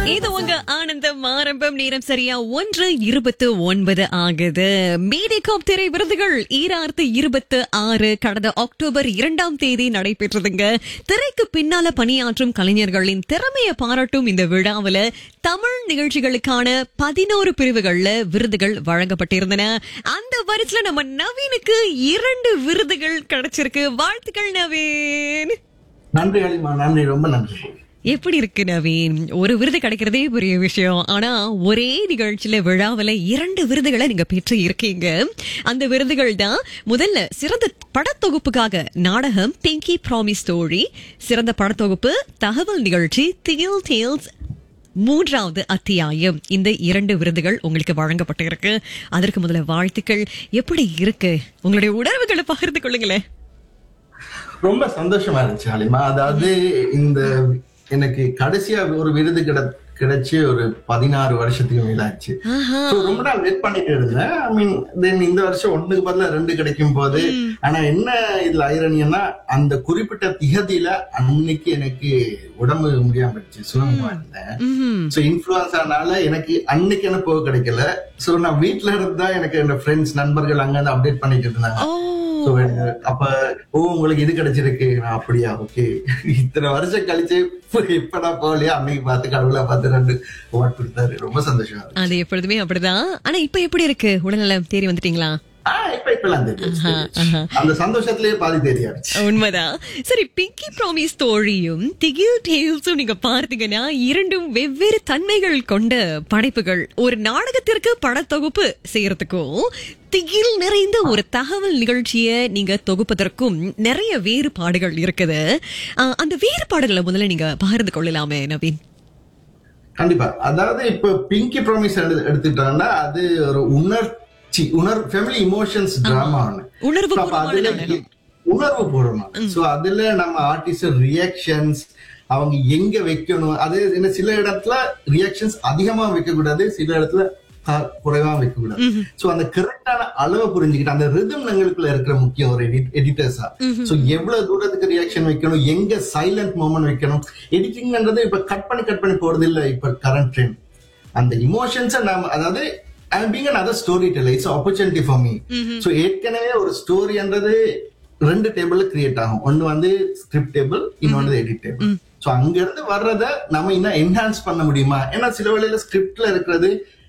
இது உங்க ஆனந்தம் ஆரம்பம் நேரம் சரியா ஒன்று இருபத்து ஒன்பது ஆகுது மீடிகாப் திரை விருதுகள் ஈராயிரத்து இருபத்து ஆறு கடந்த அக்டோபர் இரண்டாம் தேதி நடைபெற்றதுங்க திரைக்கு பின்னால பணியாற்றும் கலைஞர்களின் திறமையை பாராட்டும் இந்த விழாவுல தமிழ் நிகழ்ச்சிகளுக்கான பதினோரு பிரிவுகள்ல விருதுகள் வழங்கப்பட்டிருந்தன அந்த வரிசையில நம்ம நவீனுக்கு இரண்டு விருதுகள் கிடைச்சிருக்கு வாழ்த்துக்கள் நவீன் நன்றி அலிமா நன்றி ரொம்ப நன்றி எப்படி இருக்கு நவீன் ஒரு விருது கிடைக்கிறதே பெரிய விஷயம் ஆனா ஒரே நிகழ்ச்சியில விழாவில இரண்டு விருதுகளை நீங்க பெற்று இருக்கீங்க அந்த விருதுகள் தான் முதல்ல சிறந்த படத்தொகுப்புக்காக நாடகம் பிங்கி ப்ராமிஸ் தோழி சிறந்த படத்தொகுப்பு தகவல் நிகழ்ச்சி திகில் டேல்ஸ் மூன்றாவது அத்தியாயம் இந்த இரண்டு விருதுகள் உங்களுக்கு வழங்கப்பட்டிருக்கு அதற்கு முதல்ல வாழ்த்துக்கள் எப்படி இருக்கு உங்களுடைய உணர்வுகளை பகிர்ந்து கொள்ளுங்களேன் ரொம்ப சந்தோஷமா இருந்துச்சு அலிமா அதாவது இந்த எனக்கு கடைசியா ஒரு விருது கிட கிடைச்சு ஒரு பதினாறு வருஷத்துக்கு மேலாச்சு ஆஹா So, ரொம்ப நாள் வெயிட் பண்ணிட்டு இருந்தேன் ஐ மீன் தென் இந்த வருஷம் ஒண்ணுக்கு பதிலா ரெண்டு கிடைக்கும் போது ஆனா என்ன இதுல ஐரணியன்னா அந்த குறிப்பிட்ட திகதியில அன்னைக்கு எனக்கு உடம்பு முடியாம போயிடுச்சு சுலபமா இருந்தேன் ம்ஹும். சோ இன்ஃபுளுன்ஸ் ஆனால எனக்கு அன்னைக்கு என்ன போக கிடைக்கல சோ நான் வீட்ல இருந்தா எனக்கு என் ஃப்ரெண்ட்ஸ் நண்பர்கள் அங்க இருந்து அப்டேட் பண்ணிட்டு இருந்தாங்க ஓ So, அப்ப ஓ உங்களுக்கு இது கிடைச்சிருக்கு நான் அப்படியா ஓகே இத்தனை வருஷம் கழிச்சு இப்ப நான் போகலையா அன்னைக்கு பார்த்து கடவுளை பார்த்து ரெண்டு அவார்ட் கொடுத்தாரு ரொம்ப சந்தோஷமா இருக்கு அது எப்பொழுதுமே அப்படிதான் ஆனா இப்ப எப்படி இருக்கு உடல்நலம் தேறி வந்துட்டீங்களா ஆஹ் இப்ப இப்பெல்லாம் தெரியும் அந்த சந்தோஷத்திலேயே பாதி தெரியாச்சு உண்மைதான் சரி பிங்கி ப்ராமிஸ் தோழியும் திகில் டேல்ஸும் நீங்க பார்த்தீங்கன்னா இரண்டும் வெவ்வேறு தன்மைகள் கொண்ட படைப்புகள் ஒரு நாடகத்திற்கு படத்தொகுப்பு செய்யறதுக்கும் திகில் நிறைந்த ஒரு தகவல் நிகழ்ச்சியை நீங்க தொகுப்பதற்கும் நிறைய வேறுபாடுகள் இருக்குது ஆஹ் அந்த வேறுபாடுகளை முதல்ல நீங்க பகிர்ந்து கொள்ளலாமே நவீன் கண்டிப்பா அதாவது இப்ப பிங்கி ப்ராமிஸ் எடுத்துக்கிட்டோம்னா அது ஒரு உணர்ச்சி உணர் ஃபேமிலி இமோஷன்ஸ் டிராமா உணர்வு அப்ப அதுல உணர்வு பூர்வமான சோ அதுல நம்ம ஆர்டிஸ்ட் ரியாக்ஷன்ஸ் அவங்க எங்க வைக்கணும் அது என்ன சில இடத்துல ரியாக்ஷன்ஸ் அதிகமா வைக்க கூடாது சில இடத்துல க- குறைவா வைக்க கூடாது சோ அந்த கரெக்டான அளவை புரிஞ்சுக்கிட்டு அந்த ரிதம் எங்களுக்குள்ள இருக்கிற முக்கியம் ஒரு எடிட்டர்ஸா சோ எவ்வளவு தூரத்துக்கு ரியாக்ஷன் வைக்கணும் எங்க சைலண்ட் மூமெண்ட் வைக்கணும் எடிட்டிங்ன்றது இப்ப கட் பண்ணி கட் பண்ணி போறது இல்ல இப்ப கரண்ட் ட்ரெண்ட் அந்த இமோஷன்ஸை நாம அதாவது I being another story teller it's opportunity for me so ஏற்கனவே ஒரு ஸ்டோரின்றது ரெண்டு டேபிள்ல கிரியேட் ஆகும் ஒன்னு வந்து ஸ்கிரிப்ட் டேபிள் இன்னொன்று எடிட் டேபிள் ஸோ அங்க இருந்து வர்றத நம்ம இன்னும் என்ஹான்ஸ் பண்ண முடியுமா ஏன்னா சில வேளையில ஸ்கிரிப்ட்ல இருக்கிறது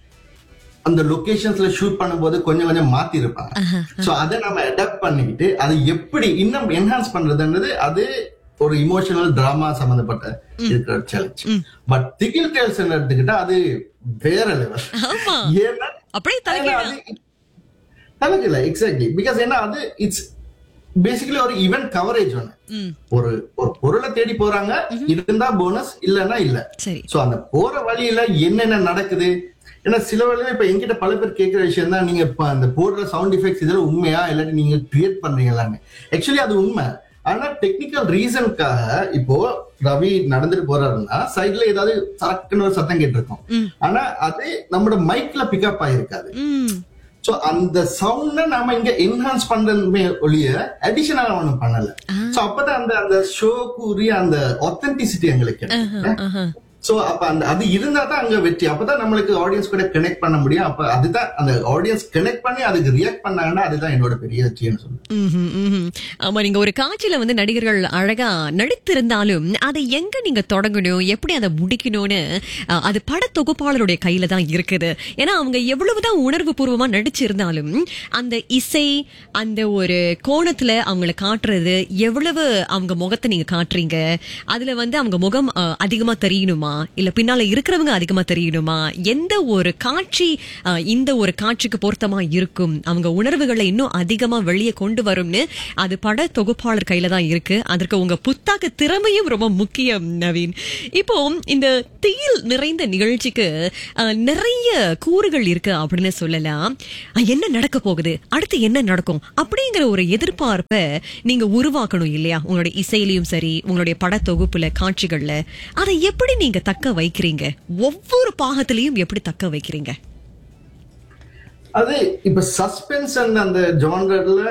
அந்த லொகேஷன்ஸ்ல ஷூட் பண்ணும்போது கொஞ்சம் கொஞ்சம் மாத்தி இருப்பாங்க சோ அதை நம்ம அடாப்ட் பண்ணிக்கிட்டு அதை எப்படி இன்னும் என்ஹான்ஸ் பண்றதுன்றது அது ஒரு இமோஷனல் டிராமா சம்பந்தப்பட்ட இருக்கிற சேலஞ்ச் பட் திகில் டேல்ஸ் எடுத்துக்கிட்டா அது வேற லெவல் ஆமா ஏன்னா அப்படியே ஏன்னா தலைகீழா அது தலைக்கு இல்ல எக்ஸாக்ட்லி பிகாஸ் ஏன்னா அது இட்ஸ் பேசிக்கலி ஒரு ஈவென்ட் கவரேஜ் ஒண்ணு ம் ஒரு ஒரு பொருளை தேடி போறாங்க இருந்தா போனஸ் இல்லன்னா இல்ல சரி சோ அந்த போற வழியில என்னென்ன நடக்குது ஏன்னா சில வேளையில இப்ப என்கிட்ட பல பேர் கேட்கிற விஷயம் தான் நீங்க இப்ப அந்த போடுற சவுண்ட் எஃபெக்ட்ஸ் இதெல்லாம் உண்மையா இல்லாட்டி நீங்க கிரியேட் பண்றீங்களான்னு ஆக்சுவலி அது உண்மை ஆனா டெக்னிக்கல் ரீசனுக்காக இப்போ ரவி நடந்துட்டு போறாருன்னா சைட்ல ஏதாவது சரக்குன்னு ஒரு சத்தம் கேட்டிருக்கும் ஆனா அது நம்மளோட மைக்ல பிக்கப் ஆயிருக்காது ம் சோ அந்த சவுண்ட நாம இங்க என்ஹான்ஸ் பண்றதுமே ஒழிய அடிஷனலா ஒண்ணும் பண்ணல சோ அப்பதான் அந்த அந்த ஷோக்கு உரிய அந்த ஒத்தன்டிசிட்டி எங்களுக்கு கிடைக்கும். ஆஹா சோ அப்ப அந்த அது இருந்தா தான் அங்க வெற்றி அப்பதான் நம்மளுக்கு ஆடியன்ஸ் கூட கனெக்ட் பண்ண முடியும் அப்ப அதுதான் அந்த ஆடியன்ஸ் கனெக்ட் பண்ணி அதுக்கு ரியாக்ட் பண்ணாங்கன்னா அதுதான் என்னோட பெரிய வெற்றின்னு சொல்லுவேன் ம்ஹும், ம்ஹும். ஆமா நீங்க ஒரு காட்சியில வந்து நடிகர்கள் அழகா நடித்திருந்தாலும் அதை எங்க நீங்க தொடங்கணும் எப்படி அதை முடிக்கணும்னு அஹ், அது பட தொகுப்பாளருடைய கையில தான் இருக்குது ஏன்னா அவங்க எவ்வளவுதான் உணர்வு பூர்வமா நடிச்சிருந்தாலும் அந்த இசை அந்த ஒரு கோணத்துல அவங்கள காட்டுறது எவ்வளவு அவங்க முகத்தை நீங்க காட்டுறீங்க அதுல வந்து அவங்க முகம் அஹ், அதிகமா தெரியணுமா இல்ல பின்னால இருக்கிறவங்க அதிகமா தெரியணுமா எந்த ஒரு காட்சி அஹ், இந்த ஒரு காட்சிக்கு பொருத்தமா இருக்கும் அவங்க உணர்வுகளை இன்னும் அதிகமா வெளியே கொண்டு வரும்னு அது பட தொகுப்பாளர் கையில தான் இருக்கு அதற்கு உங்க புத்தாக்க திறமையும் ரொம்ப முக்கியம் நவீன் இப்போ இந்த தீயில் நிறைந்த நிகழ்ச்சிக்கு அஹ், நிறைய கூறுகள் இருக்கு அப்படின்னு சொல்லலாம் அஹ், என்ன நடக்க போகுது அடுத்து என்ன நடக்கும் அப்படிங்கிற ஒரு எதிர்பார்ப்பை நீங்க உருவாக்கணும் இல்லையா உங்களுடைய இசையிலையும் சரி உங்களுடைய பட தொகுப்புல காட்சிகள்ல அதை எப்படி நீங்க தக்க வைக்கிறீங்க ஒவ்வொரு பாகத்திலையும் எப்படி தக்க வைக்கிறீங்க அது இப்ப சஸ்பென்ஸ் அந்த ஜானர்ல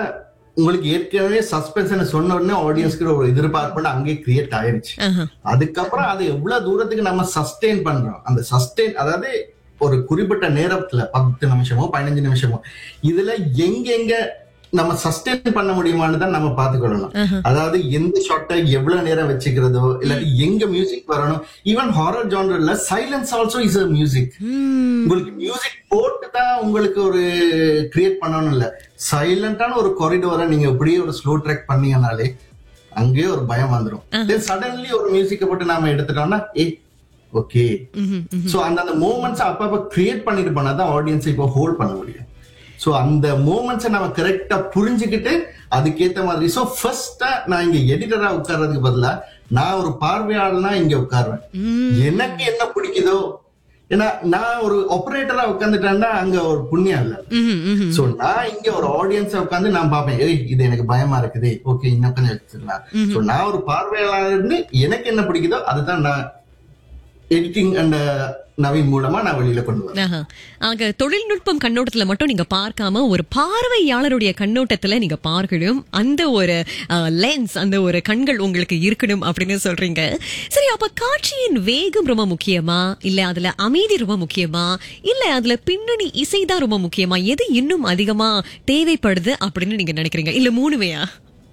உங்களுக்கு ஏற்கனவே சஸ்பென்ஸ் சொன்ன உடனே ஆடியன்ஸ்க்கு ஒரு எதிர்பார்ப்பு அங்கே கிரியேட் ஆயிருச்சு ஆஹா. அதுக்கப்புறம் அது எவ்வளவு தூரத்துக்கு நம்ம சஸ்டெயின் பண்றோம் அந்த சஸ்டெயின் அதாவது ஒரு குறிப்பிட்ட நேரத்துல பத்து நிமிஷமோ பதினஞ்சு நிமிஷமோ இதுல எங்க எங்க நம்ம சஸ்டெயின் பண்ண முடியுமான்னு தான் நம்ம பாத்துக்கொள்ளணும் அதாவது எந்த ஷாட்டை எவ்வளவு நேரம் வச்சுக்கிறதோ இல்லாட்டி எங்க மியூசிக் வரணும் ஈவன் ஹாரர் ஜானர்ல silence also is a music hmm, உங்களுக்கு மியூசிக் போட்டு தான் உங்களுக்கு ஒரு கிரியேட் பண்ணணும் இல்ல சைலண்டான ஒரு கொரிடோரை நீங்க இப்படியே ஒரு ஸ்லோ ட்ராக் பண்ணீங்கனாலே அங்கேயே ஒரு பயம் வந்துடும் சடன்லி ஒரு மியூசிக்கை போட்டு நாம எடுத்துட்டோம்னா ஏ ஓகே ம்ஹும், ம். சோ அந்த அந்த மூமெண்ட்ஸ் அப்பப்ப கிரியேட் பண்ணிட்டு போனா தான் ஆடியன்ஸ் இப்போ ஹோல்ட் பண்ண முடியும் சோ அந்த மூமெண்ட்ஸை நம்ம கரெக்டா புரிஞ்சுக்கிட்டு அதுக்கேத்த மாதிரி சோ ஃபர்ஸ்டா நான் இங்க எடிட்டரா உட்கார்றதுக்கு பதிலா நான் ஒரு பார்வையாளனா இங்க உட்காருவேன் எனக்கு என்ன பிடிக்குதோ ஏன்னா நான் ஒரு ஆபரேட்டரா உட்காந்துட்டேன்னா அங்க ஒரு புண்ணியம் இல்ல ம்ஹும், ம்ஹும். சோ நான் இங்க ஒரு ஆடியன்ஸா உட்காந்து நான் பாப்பேன் ஏய் இது எனக்கு பயமா இருக்குது ஓகே இன்னும் கொஞ்சம் வச்சிடலாம் சோ நான் ஒரு பார்வையாளர் இருந்து எனக்கு என்ன பிடிக்குதோ அதுதான் நான் எடிட்டிங் அண்ட் நவீன் மூலமா நான் வெளியில கொண்டு வரேன் ஆஹா. ஆக தொழில்நுட்பம் கண்ணோட்டத்துல மட்டும் நீங்க பார்க்காம ஒரு பார்வையாளருடைய கண்ணோட்டத்துல நீங்க பார்க்கணும் அந்த ஒரு லென்ஸ் அந்த ஒரு கண்கள் உங்களுக்கு இருக்கணும் அப்படின்னு சொல்றீங்க சரி அப்ப காட்சியின் வேகம் ரொம்ப முக்கியமா இல்ல அதுல அமைதி ரொம்ப முக்கியமா இல்ல அதுல பின்னணி இசைதான் ரொம்ப முக்கியமா எது இன்னும் அதிகமா தேவைப்படுது அப்படின்னு நீங்க நினைக்கிறீங்க இல்ல மூணுமையா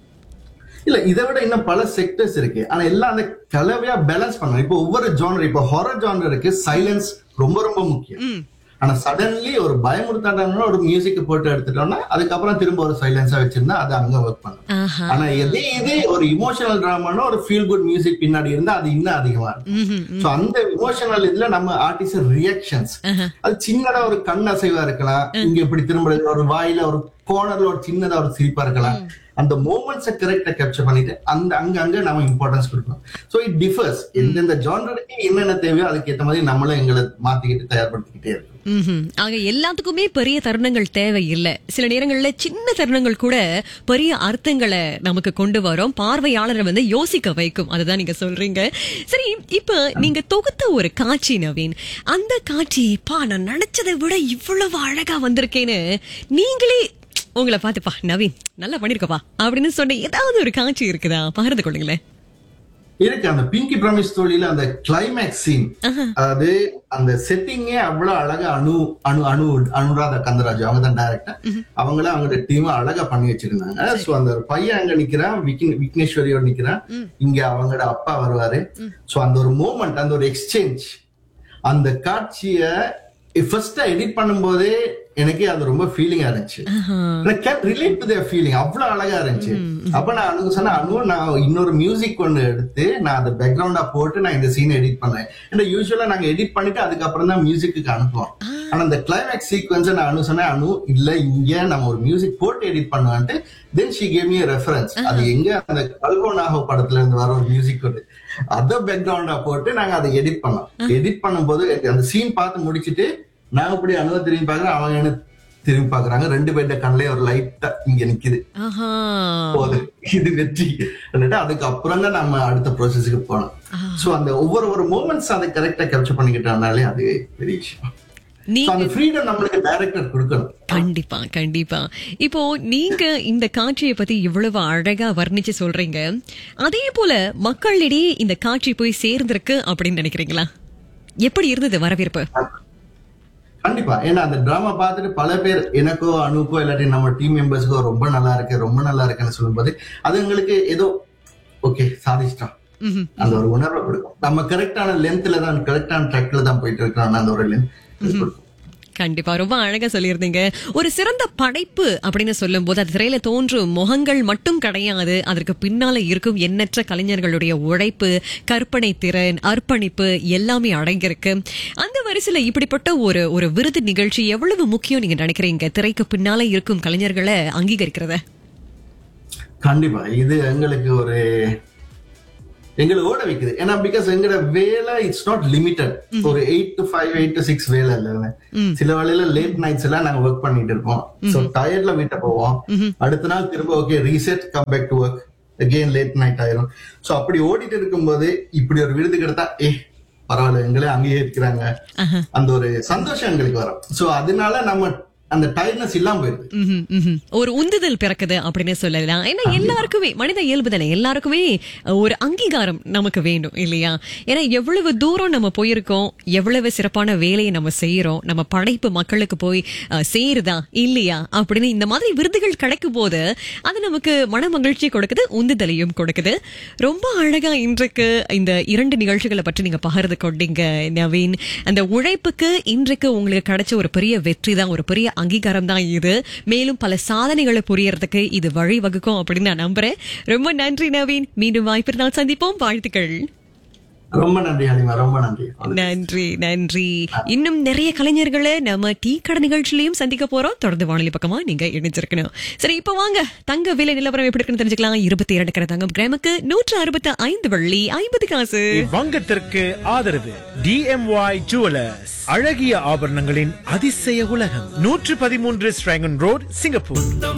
இல்ல இதை விட இன்னும் பல செக்டர்ஸ் இருக்கு ஆனா எல்லாம் அந்த கலவையா பேலன்ஸ் பண்ணணும் இப்போ ஒவ்வொரு ஜானர் இப்போ ஹாரர் ஜானருக்கு சைலன்ஸ் ரொம்ப ரொம்ப முக்கியம் ம். ஆனா சடன்லி ஒரு பயமுறுத்தாண்டான ஒரு மியூசிக் போட்டு எடுத்துட்டோம்னா அதுக்கப்புறம் திரும்ப ஒரு சைலன்ஸா வச்சிருந்தா அது அங்க ஒர்க் பண்ணும் ஆஹா ஆனா எதே இது ஒரு இமோஷனல் டிராமானா ஒரு ஃபீல் குட் மியூசிக் பின்னாடி இருந்தா அது இன்னும் அதிகமா இருக்கும் ம்ஹும். சோ அந்த இமோஷனல் இதுல நம்ம ஆர்டிஸ்ட் ரியாக்ஷன்ஸ் அது சின்னதா ஒரு கண் அசைவா இருக்கலாம் இங்க இப்படி திரும்ப ஒரு வாயில ஒரு கோணர்ல ஒரு சின்னதா ஒரு சிரிப்பா இருக்கலாம் அந்த மூமெண்ட்ஸை கரெக்டா கேப்சர் பண்ணிட்டு அந்த அங்க அங்க நம்ம இம்பார்ட்டன்ஸ் கொடுக்கணும் சோ இட் டிஃபர்ஸ் எந்தெந்த ஜானருக்கு என்னென்ன தேவையோ அதுக்கு ஏத்த மாதிரி நம்மளும் எங்களை மாத்திக்கிட்டு தயார்படுத்திக்கிட்டே இருக்கோம் ம்ஹும். ஆக எல்லாத்துக்குமே பெரிய தருணங்கள் தேவை இல்ல சில நேரங்கள்ல சின்ன தருணங்கள் கூட பெரிய அர்த்தங்களை நமக்கு கொண்டு வரும் பார்வையாளரை வந்து யோசிக்க வைக்கும் அதுதான் நீங்க சொல்றீங்க சரி இப்ப நீங்க தொகுத்த ஒரு காட்சி நவீன் அந்த காட்சி பா நான் நினைச்சதை விட இவ்வளவு அழகா வந்திருக்கேன்னு நீங்களே உங்களை பார்த்துப்பா நவீன் நல்லா பண்ணிருக்கப்பா அப்படின்னு சொன்ன ஏதாவது ஒரு காட்சி இருக்குதா பகிர்ந்து கொள்ளுங்களேன் இருக்கு அந்த பிங்கி பிரமிஸ் தோழியில அந்த கிளைமேக்ஸ் சீன் அது அந்த செட்டிங்கே அவ்வளவு அழகா அணு அணு அணு அனுராதா கந்தராஜ் அவங்க தான் டைரக்டர் அவங்கள அவங்களோட டீம் அழகா பண்ணி வச்சிருந்தாங்க சோ அந்த ஒரு பையன் அங்க நிக்கிறான் விக்ன- விக்னேஸ்வரியோட நிக்கிறான் இங்க அவங்களோட அப்பா வருவாரு சோ அந்த ஒரு மூமெண்ட் அந்த ஒரு எக்ஸ்சேஞ்ச் அந்த காட்சிய ஃபர்ஸ்ட் எடிட் பண்ணும்போதே எனக்கே அது ரொம்ப ஃபீலிங்கா இருந்துச்சு can relate to their feeling அவ்வளவு அழகா இருந்துச்சு அப்ப நான் அனுக்கு சொன்னேன் அனு நான் இன்னொரு மியூசிக் ஒன்னு எடுத்து நான் அதை பேக்ரவுண்டா போட்டு நான் இந்த சீன் எடிட் பண்ணேன் ஏன்னா யூஸ்வலா நாங்க எடிட் பண்ணிட்டு அதுக்கப்புறம் தான் மியூசிக்கு அனுப்புவோம் ஆனா அந்த கிளைமேக்ஸ் சீக்வன்ஸ் நான் அனு சொன்னேன் அனு இல்ல இங்க நம்ம ஒரு மியூசிக் போட்டு எடிட் பண்ணுவான்ட்டு then she came me reference அது எங்க அந்த கல்கோனாக படத்துல இருந்து வர ஒரு மியூசிக் ஒரு அத பேக்ரவுண்டா போட்டு நாங்க அதை எடிட் பண்ணோம் எடிட் பண்ணும்போது எனக்கு அந்த சீன் பார்த்து முடிச்சிட்டு நான் இப்படி அனுவ திரும்பி பாக்குறேன் அவங்க என்ன திரும்பி பாக்குறாங்க ரெண்டு பேர்ட்ட கண்ணிலே ஒரு லைட்டா இங்க நிக்குது ஆஹா போதும் இது வெற்றி എന്നിട്ട് அதுக்கப்புறம் தான் நம்ம அடுத்த ப்ரோசஸுக்கு போனோம் சோ அந்த ஒவ்வொரு ஒரு மூமெண்ட்ஸ் அதை கரெக்டா கேப்சர் பண்ணிக்கிட்டாலே அது பெரிய விஷயம் நீ So, அந்த ஃப்ரீடம் நம்மளுக்கு டைரக்டர் கொடுக்கணும் கண்டிப்பா கண்டிப்பா இப்போ நீங்க இந்த காட்சியை பத்தி இவ்வளவு அழகா வர்ணிச்சு சொல்றீங்க அதே போல மக்களிடையே இந்த காட்சி போய் சேர்ந்திருக்கு அப்படின்னு நினைக்கிறீங்களா எப்படி இருந்தது வரவேற்பு கண்டிப்பா ஏன்னா அந்த டிராமா பார்த்துட்டு பல பேர் எனக்கோ அனுக்கோ இல்லாட்டி நம்ம டீம் மெம்பர்ஸ்க்கோ ரொம்ப நல்லா இருக்கு ரொம்ப நல்லா இருக்குன்னு சொல்லும்போது அது எங்களுக்கு ஏதோ ஓகே சாதிச்சிட்டோம் ம்ஹும். அந்த ஒரு உணர்வை கொடுக்கும் நம்ம கரெக்டான லென்த்ல தான் கரெக்டான ட்ராக்ல தான் போயிட்டு இருக்கோம் அந்த ஒரு லென்த் கொடுக்கும் கண்டிப்பா ரொம்ப அழகா சொல்லியிருந்தீங்க ஒரு சிறந்த படைப்பு அப்படின்னு சொல்லும் போது அது திரையில தோன்றும் முகங்கள் மட்டும் கிடையாது அதற்கு பின்னால இருக்கும் எண்ணற்ற கலைஞர்களுடைய உழைப்பு கற்பனை திறன் அர்ப்பணிப்பு எல்லாமே அடங்கியிருக்கு அந்த வரிசையில இப்படிப்பட்ட ஒரு ஒரு விருது நிகழ்ச்சி எவ்வளவு முக்கியம் நீங்க நினைக்கிறீங்க திரைக்கு பின்னால இருக்கும் கலைஞர்களை அங்கீகரிக்கிறத கண்டிப்பா இது எங்களுக்கு ஒரு எங்களை ஓட வைக்குது ஏன்னா பிகாஸ் எங்களோட வேலை இட்ஸ் நாட் லிமிட்டட் ஒரு eight to five eight to six வேலை இல்ல சில வேலையில லேட் நைட்ஸ் எல்லாம் நாங்க ஒர்க் பண்ணிட்டு இருப்போம் சோ டயர்ட்ல வீட்டை போவோம் அடுத்த நாள் திரும்ப okay reset come back to work again late night ஆயிரும் சோ அப்படி ஓடிட்டு இருக்கும்போது இப்படி ஒரு விருது கிடைத்தா ஏ பரவாயில்ல எங்களே அங்கேயே இருக்கிறாங்க அந்த ஒரு சந்தோஷம் எங்களுக்கு வரும் சோ அதனால நம்ம அந்த டயர்ட்னஸ் இல்லாம போயிருது ம்ஹும், ம்ஹும். ஒரு உந்துதல் பிறக்குது அப்படின்னு சொல்லலாம் ஏன்னா எல்லாருக்குமே மனித இயல்பு தானே எல்லாருக்குமே ஒரு அங்கீகாரம் நமக்கு வேண்டும் இல்லையா ஏன்னா எவ்வளவு தூரம் நம்ம போயிருக்கோம் எவ்வளவு சிறப்பான வேலையை நம்ம செய்யறோம் நம்ம படைப்பு மக்களுக்கு போய் அஹ், சேருதா இல்லையா அப்படின்னு இந்த மாதிரி விருதுகள் கிடைக்கும் போது அது நமக்கு மன மகிழ்ச்சி கொடுக்குது உந்துதலையும் கொடுக்குது ரொம்ப அழகா இன்றைக்கு இந்த இரண்டு நிகழ்ச்சிகளை பற்றி நீங்க பகிர்ந்து கொண்டீங்க நவீன் அந்த உழைப்புக்கு இன்றைக்கு உங்களுக்கு கிடைச்ச ஒரு பெரிய வெற்றி தான் ஒரு பெரிய அங்கீகாரம் தான் இது மேலும் பல சாதனைகளை புரியறதுக்கு இது வழிவகுக்கும் அப்படின்னு நான் நம்புறேன் ரொம்ப நன்றி நவீன் மீண்டும் வாய்ப்பு இருந்தால் சந்திப்போம் வாழ்த்துக்கள் ரொம்ப நன்றி ஹலிமா ரொம்ப நன்றி நன்றி நன்றி இன்னும் நிறைய கலைஞர்களை நம்ம டீ கடை நிகழ்ச்சியிலையும் சந்திக்க போறோம் தொடர்ந்து வானொலி பக்கமா நீங்க இணைஞ்சிருக்கணும் சரி இப்ப வாங்க தங்க விலை நிலவரம் எப்படி இருக்குன்னு தெரிஞ்சுக்கலாம் இருபத்தி இரண்டு கரை தங்கம் கிராமுக்கு நூற்று அறுபத்தி ஐந்து வெள்ளி ஐம்பது காசு வங்கத்திற்கு ஆதரவு டிஎம்ஒய் ஜுவலர்ஸ் அழகிய ஆபரணங்களின் அதிசய உலகம் நூற்று பதிமூன்று ஸ்ட்ராங்கன் ரோட் சிங்கப்பூர்